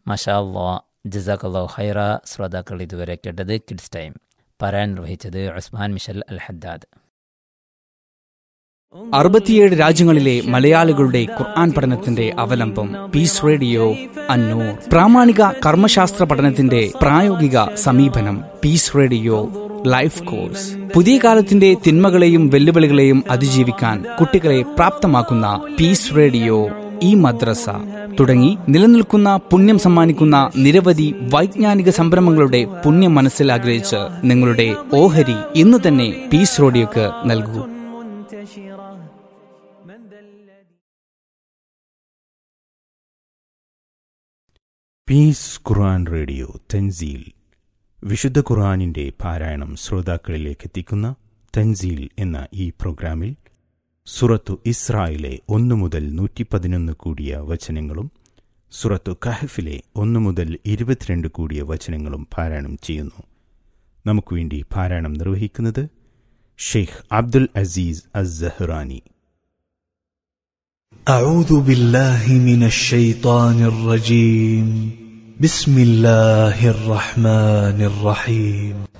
മഷാ അള്ളാ ജസാഖല്ലോ ഹൈറ ശ്രോതാക്കൾ ഇതുവരെ കേട്ടത് കിഡ്സ് ടൈം പാരായണം നിർവഹിച്ചത് ഉസ്മാൻ മിഷൽ അൽ ഹദ്ദാദ് അറുപത്തിയേഴ് രാജ്യങ്ങളിലെ മലയാളികളുടെ ഖുർആൻ പഠനത്തിന്റെ അവലംബം പീസ് റേഡിയോ അന്നൂർ പ്രാമാണിക കർമ്മശാസ്ത്ര പഠനത്തിന്റെ പ്രായോഗിക സമീപനം പീസ് റേഡിയോ ലൈഫ് കോഴ്സ് പുതിയ കാലത്തിന്റെ തിന്മകളെയും വെല്ലുവിളികളെയും അതിജീവിക്കാൻ കുട്ടികളെ പ്രാപ്തമാക്കുന്ന പീസ് റേഡിയോ ഈ മദ്രസ തുടങ്ങി നിലനിൽക്കുന്ന പുണ്യം സമ്മാനിക്കുന്ന നിരവധി വൈജ്ഞാനിക സംരംഭങ്ങളുടെ പുണ്യം മനസ്സിൽ ആഗ്രഹിച്ച് നിങ്ങളുടെ ഓഹരി ഇന്ന് തന്നെ പീസ് റേഡിയോക്ക് നൽകൂ പീസ് ഖുർആൻ റേഡിയോ തൻസീൽ വിശുദ്ധ ഖുർആനിന്റെ പാരായണം ശ്രോതാക്കളിലേക്ക് എത്തിക്കുന്ന തൻസീൽ എന്ന ഈ പ്രോഗ്രാമിൽ സുറത്തു ഇസ്രായിലെ ഒന്നു മുതൽ നൂറ്റി പതിനൊന്ന് കൂടിയ വചനങ്ങളും സുറത്തു കഹഫിലെ ഒന്നു മുതൽ ഇരുപത്തിരണ്ട് കൂടിയ വചനങ്ങളും പാരായണം ചെയ്യുന്നു നമുക്ക് വേണ്ടി പാരായണം നിർവഹിക്കുന്നത് ഷെയ്ഖ് അബ്ദുൽ അസീസ് അസ് أعوذ بالله من الشيطان الرجيم بسم الله الرحمن الرحيم